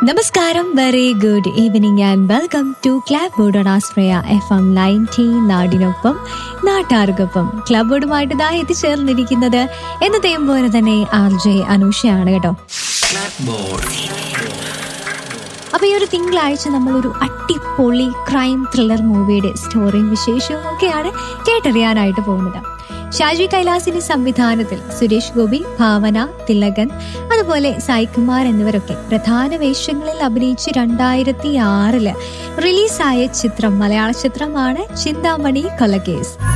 നമസ്കാരം very good evening and welcome to club board on Ashraya F M nineteen നാടിനൊപ്പം നാട്ടാർക്കൊപ്പം club ബോർഡുമായിട്ട് ഇതാ എത്തിച്ചേർന്നിരിക്കുന്നത് എന്നത്തെയും പോലെ തന്നെ ആർ ജെ അനൂഷയാണ് കേട്ടോ അപ്പൊ ഈ ഒരു തിങ്കളാഴ്ച നമ്മൾ ഒരു അടിപൊളി ക്രൈം ത്രില്ലർ മൂവിയുടെ സ്റ്റോറിയും വിശേഷവും ഒക്കെയാണ് കേട്ടറിയാനായിട്ട് പോകുന്നത് ഷാജി കൈലാസിന്റെ സംവിധാനത്തിൽ സുരേഷ് ഗോപി ഭാവന തിലകൻ അതുപോലെ സായികുമാർ എന്നിവരൊക്കെ പ്രധാന വേഷങ്ങളിൽ അഭിനയിച്ച് രണ്ടായിരത്തി ആറില് റിലീസായ ചിത്രം മലയാള ചിത്രമാണ് ചിന്താമണി കൊലക്കേസ്